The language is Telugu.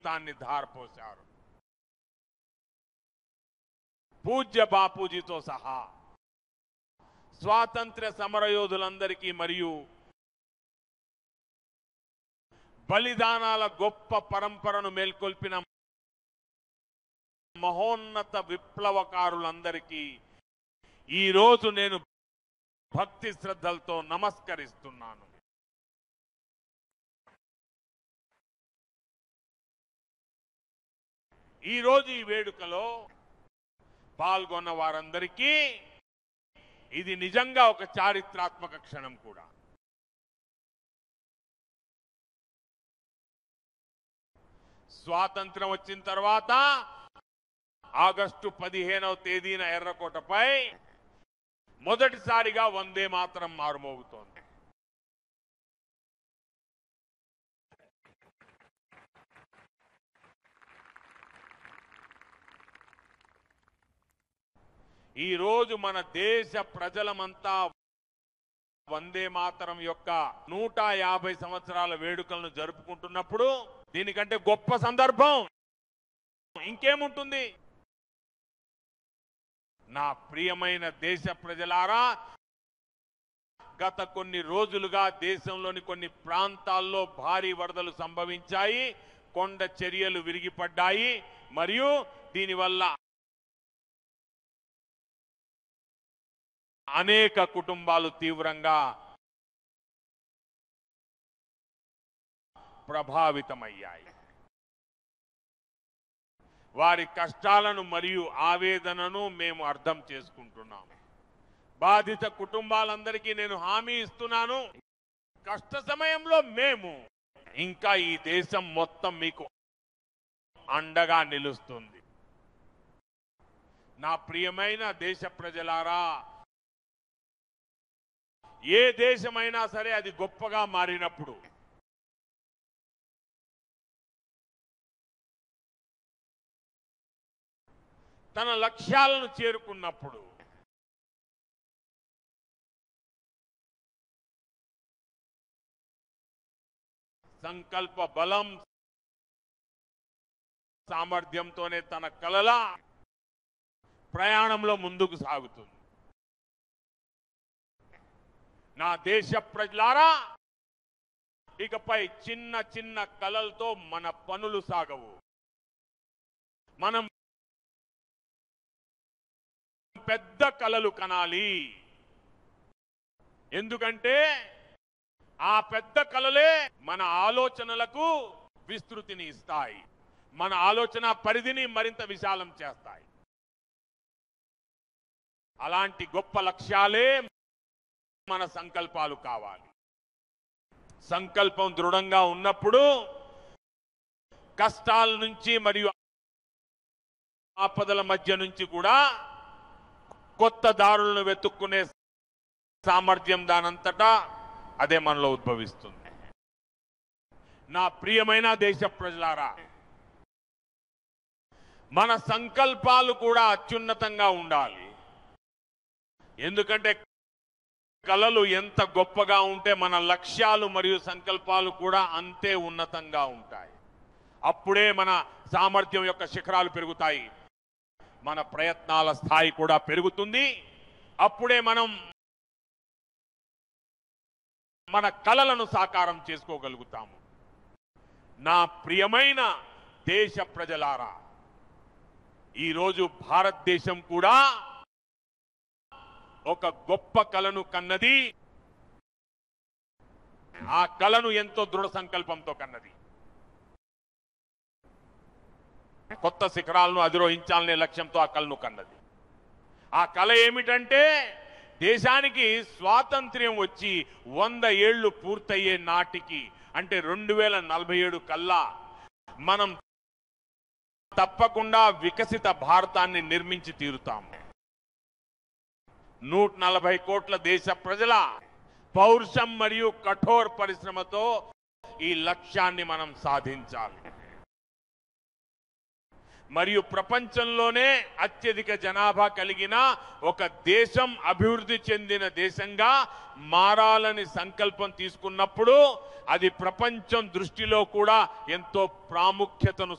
దాన్ని ధారపోశారు పూజ్య బాపూజీతో సహా స్వాతంత్ర్య సమరయోధులందరికీ మరియు బలిదానాల గొప్ప పరంపరను మేల్కొల్పిన మహోన్నత విప్లవకారులందరికీ ఈ రోజు నేను భక్తి శ్రద్ధలతో నమస్కరిస్తున్నాను ఈ రోజు ఈ వేడుకలో పాల్గొన్న వారందరికీ ఇది నిజంగా ఒక చారిత్రాత్మక క్షణం కూడా స్వాతంత్రం వచ్చిన తర్వాత ఆగస్టు పదిహేనవ తేదీన ఎర్రకోటపై మొదటిసారిగా వందే మాత్రం మారుమోగుతోంది ఈ రోజు మన దేశ ప్రజలమంతా వందే మాతరం యొక్క నూట యాభై సంవత్సరాల వేడుకలను జరుపుకుంటున్నప్పుడు దీనికంటే గొప్ప సందర్భం ఇంకేముంటుంది నా ప్రియమైన దేశ ప్రజలారా గత కొన్ని రోజులుగా దేశంలోని కొన్ని ప్రాంతాల్లో భారీ వరదలు సంభవించాయి కొండ చర్యలు విరిగిపడ్డాయి మరియు దీనివల్ల అనేక కుటుంబాలు తీవ్రంగా ప్రభావితమయ్యాయి వారి కష్టాలను మరియు ఆవేదనను మేము అర్థం చేసుకుంటున్నాము బాధిత కుటుంబాలందరికీ నేను హామీ ఇస్తున్నాను కష్ట సమయంలో మేము ఇంకా ఈ దేశం మొత్తం మీకు అండగా నిలుస్తుంది నా ప్రియమైన దేశ ప్రజలారా ఏ దేశమైనా సరే అది గొప్పగా మారినప్పుడు తన లక్ష్యాలను చేరుకున్నప్పుడు సంకల్ప బలం సామర్థ్యంతోనే తన కలల ప్రయాణంలో ముందుకు సాగుతుంది నా దేశ ప్రజలారా ఇకపై చిన్న చిన్న కలలతో మన పనులు సాగవు మనం పెద్ద కలలు కనాలి ఎందుకంటే ఆ పెద్ద కలలే మన ఆలోచనలకు విస్తృతిని ఇస్తాయి మన ఆలోచన పరిధిని మరింత విశాలం చేస్తాయి అలాంటి గొప్ప లక్ష్యాలే మన సంకల్పాలు కావాలి సంకల్పం దృఢంగా ఉన్నప్పుడు కష్టాల నుంచి మరియు ఆపదల మధ్య నుంచి కూడా కొత్త దారులను వెతుక్కునే సామర్థ్యం దానంతటా అదే మనలో ఉద్భవిస్తుంది నా ప్రియమైన దేశ ప్రజలారా మన సంకల్పాలు కూడా అత్యున్నతంగా ఉండాలి ఎందుకంటే కళలు ఎంత గొప్పగా ఉంటే మన లక్ష్యాలు మరియు సంకల్పాలు కూడా అంతే ఉన్నతంగా ఉంటాయి అప్పుడే మన సామర్థ్యం యొక్క శిఖరాలు పెరుగుతాయి మన ప్రయత్నాల స్థాయి కూడా పెరుగుతుంది అప్పుడే మనం మన కలలను సాకారం చేసుకోగలుగుతాము నా ప్రియమైన దేశ ప్రజలారా ఈరోజు భారతదేశం కూడా ఒక గొప్ప కలను కన్నది ఆ కలను ఎంతో దృఢ సంకల్పంతో కన్నది కొత్త శిఖరాలను అధిరోహించాలనే లక్ష్యంతో ఆ కలను కన్నది ఆ కళ ఏమిటంటే దేశానికి స్వాతంత్ర్యం వచ్చి వంద ఏళ్లు పూర్తయ్యే నాటికి అంటే రెండు వేల నలభై ఏడు కల్లా మనం తప్పకుండా వికసిత భారతాన్ని నిర్మించి తీరుతాము నూట నలభై కోట్ల దేశ ప్రజల పౌరుషం మరియు కఠోర్ పరిశ్రమతో ఈ లక్ష్యాన్ని మనం సాధించాలి మరియు ప్రపంచంలోనే అత్యధిక జనాభా కలిగిన ఒక దేశం అభివృద్ధి చెందిన దేశంగా మారాలని సంకల్పం తీసుకున్నప్పుడు అది ప్రపంచం దృష్టిలో కూడా ఎంతో ప్రాముఖ్యతను